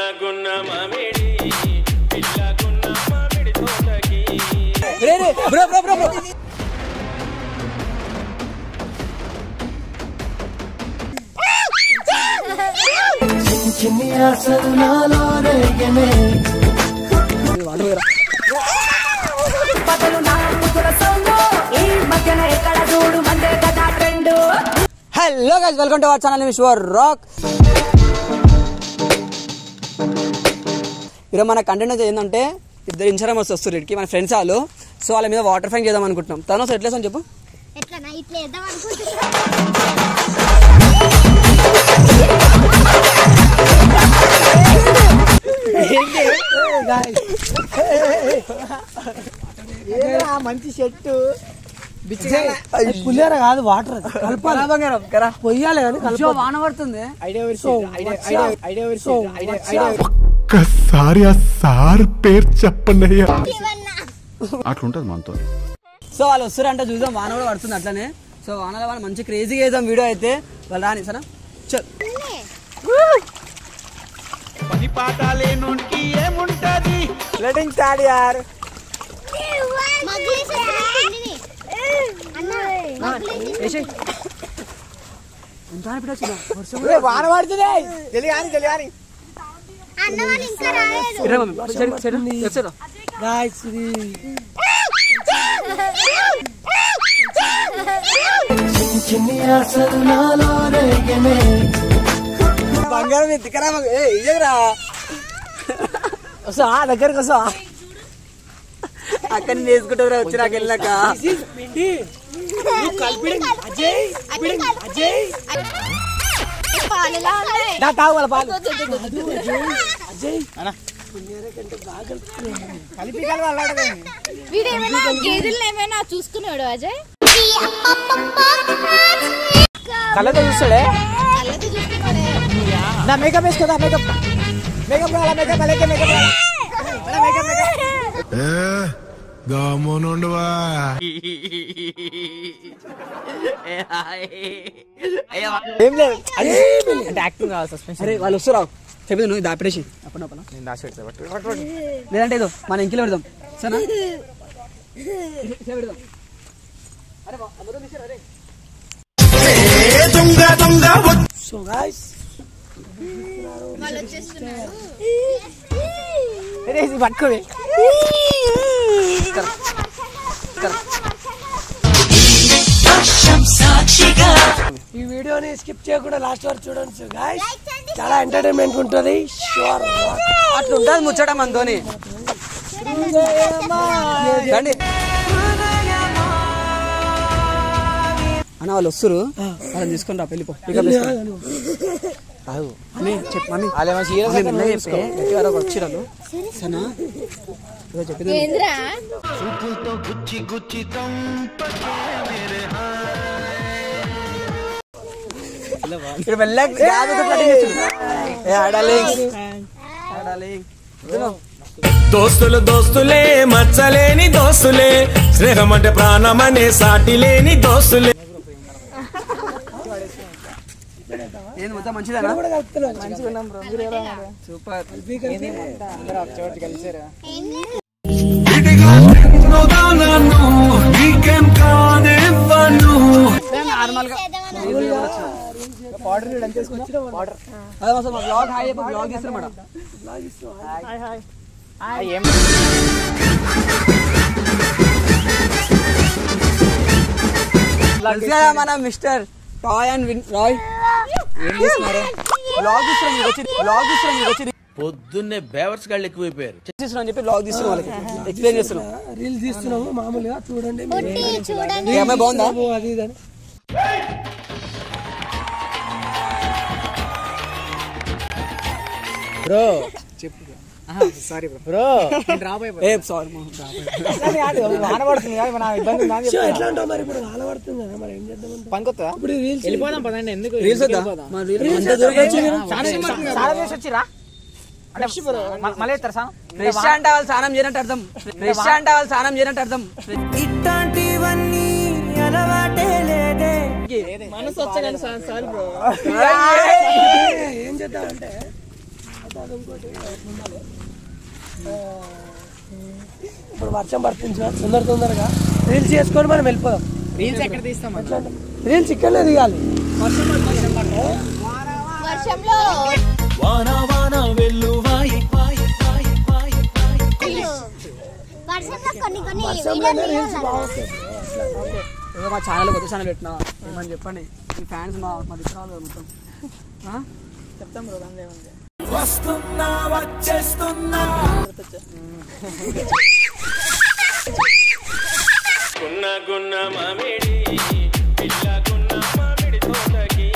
పిల్లగున్న మామిడి పిల్లగున్న మామిడి తోటకి రే రే బ్రో బ్రో బ్రో బ్రో చిన్ని ఆశలు నాలో రేగనే బదులు నా ముద్దుల సొమ్ము ఈ మధ్యన ఎక్కడ చూడు మందే కదా trend hello guys welcome to our channel విశ్వర్ రాక్ ఈరోజు మన కంటెంట్ అయితే ఏంటంటే ఇద్దరు ఇన్సూరెన్స్ వస్తారు ఇక్కడికి మన ఫ్రెండ్స్ వాళ్ళు సో వాళ్ళ మీద వాటర్ ఫ్యాంక్ చేద్దాం అనుకుంటున్నాం తను ఎట్లా అని చెప్పు ఎట్లా ఇట్లా వేద్దాం అనుకుంటున్నా మంచి చెట్టు పులిహోర కాదు వాటర్ కలపాలి పొయ్యాలి కానీ షో వాన పడుతుంది ఒక్కసారి ఆ సార్ పేరు చెప్పనయ్యా ఇవన్నా అట్లుంటది మనతో సో వాళ్ళు వస్తారు అంటే చూద్దాం వాన కూడా పడుతుంది అట్లనే సో వానలో వాన మంచి క్రేజీగా వేద్దాం వీడియో అయితే వాళ్ళు రాని సరే చల్ పని పాట లేనోడికి ఏముంటది లెటింగ్ స్టార్ట్ యార్ మగ్గులేసి పిండిని. అన్న, మగ్గులేసి ఎంత అనిపించచ్చు వర్షం వాన పడుతుంది తెలియని తెలియని అన్న వాళ్ళు ఇంకా రాలేదు ఇరా mummy side side left side guys ఇది చిన్ని ఆశలు నాలో రేగనే బంగారం ఎత్తికరా ఏ ఇయ్యరా వస్తా దగ్గరికి వస్తా అక్కడ నేను వేసుకుంటారా వచ్చి నాకు వెళ్ళాక పాలులా ఉన్నాయి నా తాగు వాళ్ళ పాలు కలిపి కలిపి అల్లాడదండి వీడేమైనా గేదెలను ఏమైనా చూసుకున్నాడు అజయ్ కళ్ళతో చూస్తాడే కళ్ళతో చూసుకున్నాడే నా మేకప్ వేసుకోదా మేకప్ మేకప్ రావాలా మేకప్ అలాగే మేకప్ రావాలా మేకప్ మేకప్ గమనుండవా ఏం లేదు అది అంటే యాక్టింగ్ కావాలి సస్పెన్షన్ అరే వాళ్ళు వస్తురా చెప్పేది నువ్వు దాపిడేసి అప్పుడు అప్పుడు నేను దాచి పెడతా పట్టు, పట్టు, పట్టు. లేదంటే ఏదో మన ఇంకిలో పెడదాం సరేనా పెడదాం అరే బా, అందరూ తీసారా రే సో గాయ్స్ వాళ్ళు వచ్చేస్తున్నారు అరే ఇది పట్టుకోవే ఈ వీడియోని స్కిప్ చేయకుండా లాస్ట్ వరకు చూడండి సో గాయ్స్ చాలా ఎంటర్టైన్మెంట్ ఉంటుంది షూర్ అట్లా ఉంటుంది ముచ్చట మనతోని రండి అన్న వాళ్ళు వస్తారు వాళ్ళని తీసుకొని రా వెళ్ళిపో పికప్ మమ్మీ చెప్పు మమ్మీ మమ్మీ మెల్లగా చెప్పే గట్టిగా రా, వచ్చిరాలు సరేనా ఏదో చెప్పింది ఏంద్రా ఇక్కడ మెల్లగా గ్యాప్ అయితే కటింగ్ చేస్తుంది. ఏ ఆడాలి ఆడాలి ఇదిగో. దోస్తులు దోస్తులే మచ్చలేని దోస్తులే స్నేహం అంటే ప్రాణమనే సాటి లేని దోస్తులే ఏంది మొత్తం మంచిదేనా మంచిగా ఉన్నాం బ్రో సూపర్ నార్మల్ గా అదే అసలు మా బ్లాగ్ హాయ్ చెప్పి బ్లాగ్ తీస్తారన్నమాట తెలుసు కదా మన మిస్టర్ టాయ్ అండ్ విన్ రాయ్ ఏం చేస్తున్నారు బ్లాగ్ తీస్తున్నాం మీకు వచ్చి బ్లాగ్ తీస్తున్నాం మీకు వచ్చి పొద్దున్నే బేవర్స్ గాళ్ళు ఎక్కువైపోయారు చేస్తున్నాం అని చెప్పి బ్లాగ్ తీస్తున్నాం వాళ్ళకి ఎక్స్ప్లెయిన్ చేస్తున్నాం రీల్స్ తీస్తున్నాము మామూలుగా చూడండి పుట్టి చూడండి ఈ అమ్మాయి బాగుందా ఓ, అది ఇది అని బ్రో చెప్పు సారీ బ్రో ఏ సారీ వాన పడుతుంది కదా మన ఇబ్బంది ఉందా అని చెప్పి. ఎట్లా అంటావు మరి ఇప్పుడు వాన పడుతుంది కదా మరి ఏం చేద్దాం పనికొస్తా ఇప్పుడు రీల్స్ వెళ్ళిపోదాం పదండి ఎందుకు రీల్స్ వద్దా మా రీల్స్ అంత దూరం వచ్చి చాలా చేసి వచ్చిరా మళ్ళీ ఎత్తారు సార్ ఫ్రెష్ అంటే వాళ్ళు స్నానం చేయనట్టు అర్థం ఫ్రెష్ అంటే వాళ్ళు స్నానం చేయనట్టు అర్థం ఇట్లాంటివన్నీ అలవాటే లేదే మనసు వచ్చాను సార్ బ్రో ఏం చేద్దామంటే అది ఇంకోటి ఉండాలి ఆ, ఇప్పుడు వర్షం పడుతుంది సార్ తొందర తొందరగా రీల్స్ చేసుకొని మనం వెళ్ళిపోదాం రీల్స్ ఎక్కడ తీస్తాం ఎట్లా అంటే? రీల్స్ ఇక్కడనే దిగాలి వర్షంలో వర్షంలో కొన్ని కొన్ని వర్షంలోనే రీల్స్ బాగుంటాయి ఏదో మా ఛానల్ కొత్త ఛానల్ పెట్టినా ఏమని చెప్పండి మీ ఫ్యాన్స్ మా మా దిక్కురాలు మొత్తం ఆ? చెప్తాం బ్రో దాని ఏముంది గున్న గున్న మామిడి పిల్ల గున్న మామిడి తోటకి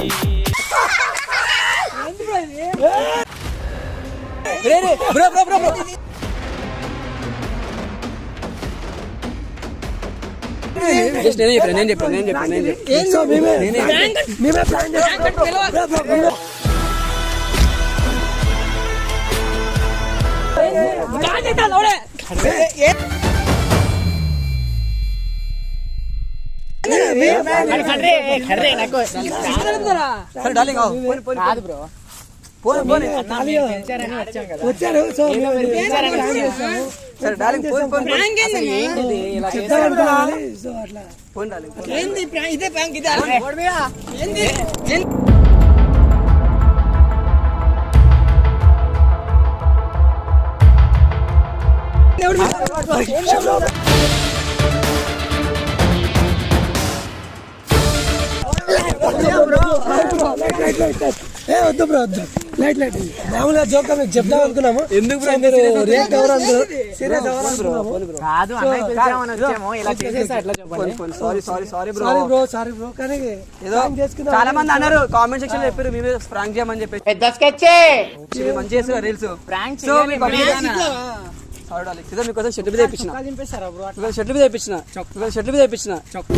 రే రే bro bro bro bro just నేనే చెప్పాను నేను చెప్పాను నేను చెప్పాను నేను చెప్పాను సో మేమే మేమే ప్లాన్ చేస్తాం బ్రో, బ్రో, మేమే. కర్రే కర్రే నాకు సరే డార్లింగ్ ఆగు. పోనీ, పోనీ, కాదు బ్రో పోనీ, పోనీ. ఖాళీగా పిలిచారని వచ్చాం కదా వచ్చారు సో మేము పిలిచారని ప్లాన్ వచ్చాం. చేస్తాము సరే డార్లింగ్ పోనీ, పోనీ, పోనీ. అసలు ఏంటిది ఇలా చెప్తాం అనుకోవాలి సో అట్లా పోనీ డార్లింగ్ పోనీ. ఏంది ఇదే ప్రాంక్ ఇదే ఏ వద్దు బ్రో వద్దు లైట్ లైట్ మామూలుగా జోక్ మీకు చెప్దాం అనుకున్నాము ఎందుకు బ్రో మీరు రియాక్ట్ అవ్వరు అందరూ సీరియస్ అవ్వరు అనుకున్నాము కాదు అన్నయ్య పిలిచామని వచ్చాము ఇలా చేసేస్తే ఎట్లా చెప్పండి పోనీ, పోనీ. Sorry sorry sorry bro sorry bro sorry bro కానీ ఏదో prank చేసుకుందాం చాలా మంది అన్నారు కామెంట్ సెక్షన్ లో చెప్పారు మీరు ప్రాంక్ చేయమని చెప్పేసి పెద్ద స్కెచ్చే మీరు మంచి చేస్తారు రీల్స్ ప్రాంక్ సో మీకు సారీ డార్లింగ్ ఇదో మీకోసం షర్ట్ మీద తెప్పించిన చింపేస్తారా బ్రో ఇవాళ షర్ట్ మీద తెప్పించిన ఇవాళ షర్ట్ మీద తెప్పించిన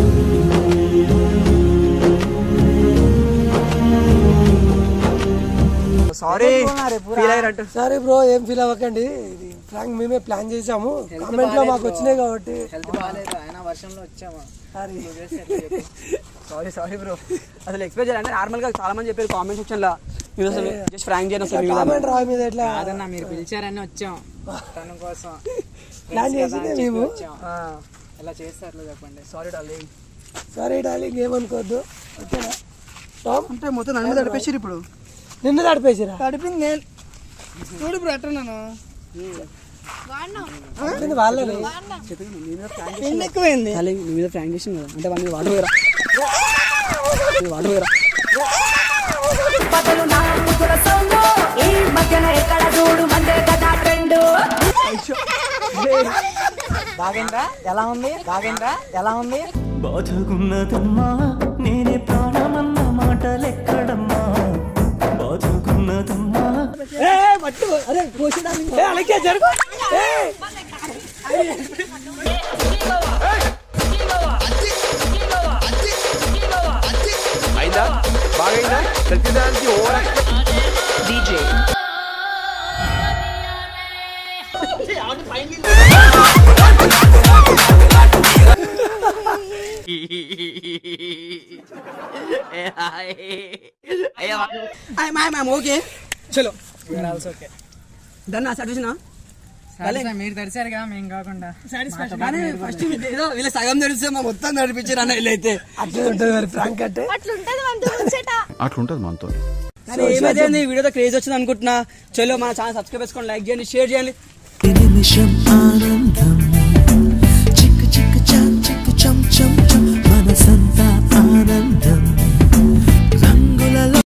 సారీ ఫీల్ అయ్యారంట సారీ బ్రో ఏం ఫీల్ అవ్వకండి ఇది ప్రాంక్ మేమే ప్లాన్ చేసాము కామెంట్ లో మాకు వచ్చినాయి కాబట్టి హెల్త్ బాగాలేదు ఆయన వర్షంలో వచ్చాము సారీ సారీ సారీ బ్రో అసలు ఎక్స్పెక్ట్ చేయాలంటే నార్మల్ గా చాలా మంది చెప్పారు కామెంట్ సెక్షన్ లో మీరు అసలు జస్ట్ ఫ్రాంక్ చేయను అసలు కామెంట్ రా మీద ఎట్లా కాదన్నా మీరు పిలిచారని వచ్చాం తన కోసం ప్లాన్ చేసిందే మేము వచ్చాం ఎలా చేస్తే అట్లా చెప్పండి సారీ డార్లింగ్ సారీ డార్లింగ్ ఏమనుకోవద్దు ఓకేనా టామ్ అంటే మొత్తం నన్ను తడిపేసారు ఇప్పుడు నిన్ను తడిపేసిరా తడిపింది నేను చూడు ఇప్పుడు ఎట్లా నన్ను తడిపింది వాళ్ళని ఎక్కువైంది నీ మీద ఫ్రాంక్ చేసింది కదా అంటే వాళ్ళ మీద వాటర్ వేరా వాటర్ వేరా బదులు నా ముద్దుల సౌండ్ ఈ మధ్యన ఎక్కడ చూడు మందే కదా ట్రెండ్ బాగేంద్రా ఎలా ఉంది బాగేంద్రా ఎలా ఉంది బాధకున్నదమ్మా నేనే ప్రాణమన్న మాటలెక్కడమ్మా బాధకున్నదమ్మా ఏ, అలాగే జరుగు ఏ, అయిందా బాగైందా ప్రతిదానికి ఓవర్ ఓకే చలో ఓకే డన్ సాటిస్ఫాక్షన్ మీరు తడిసారుగా మేము కాకుండా కానీ ఫస్ట్ ఏదో వీళ్ళ సగం తెలిస్తే మా మొత్తం నడిపించారు అన్న వీళ్ళైతే అట్లే ఉంటుంది మరి ప్రాంక్ అంటే అట్లుంటది మనతో ముచ్చట అట్లుంటది మనతో కానీ ఏమైతే ఈ వీడియోతో క్రేజ్ వచ్చింది అనుకుంటున్నా చలో మన ఛానల్ సబ్స్క్రైబ్ చేసుకోండి లైక్ చేయండి షేర్ చేయండి నిమిషం ఆనందం